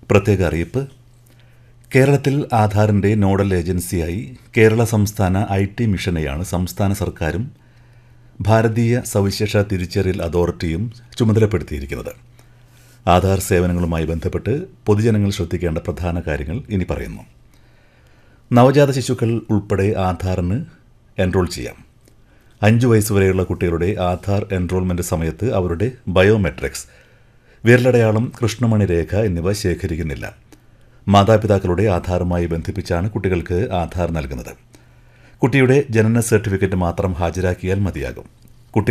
പ്രത്യേക അറിയിപ്പ് കേരളത്തിൽ ആധാറിൻ്റെ നോഡൽ ഏജൻസിയായി കേരള സംസ്ഥാന ഐ ടി മിഷനെയാണ് സംസ്ഥാന സർക്കാരും ഭാരതീയ സവിശേഷ തിരിച്ചറിയൽ അതോറിറ്റിയും ചുമതലപ്പെടുത്തിയിരിക്കുന്നത് ആധാർ സേവനങ്ങളുമായി ബന്ധപ്പെട്ട് പൊതുജനങ്ങൾ ശ്രദ്ധിക്കേണ്ട പ്രധാന കാര്യങ്ങൾ ഇനി പറയുന്നു നവജാത ശിശുക്കൾ ഉൾപ്പെടെ ആധാറിന് എൻറോൾ ചെയ്യാം അഞ്ച് വയസ്സുവരെയുള്ള കുട്ടികളുടെ ആധാർ എൻറോൾമെൻറ്റ് സമയത്ത് അവരുടെ ബയോമെട്രിക്സ് വിരലടയാളം കൃഷ്ണമണി രേഖ എന്നിവ ശേഖരിക്കുന്നില്ല മാതാപിതാക്കളുടെ ആധാറുമായി ബന്ധിപ്പിച്ചാണ് കുട്ടികൾക്ക് ആധാർ നൽകുന്നത് കുട്ടിയുടെ ജനന സർട്ടിഫിക്കറ്റ് മാത്രം ഹാജരാക്കിയാൽ മതിയാകും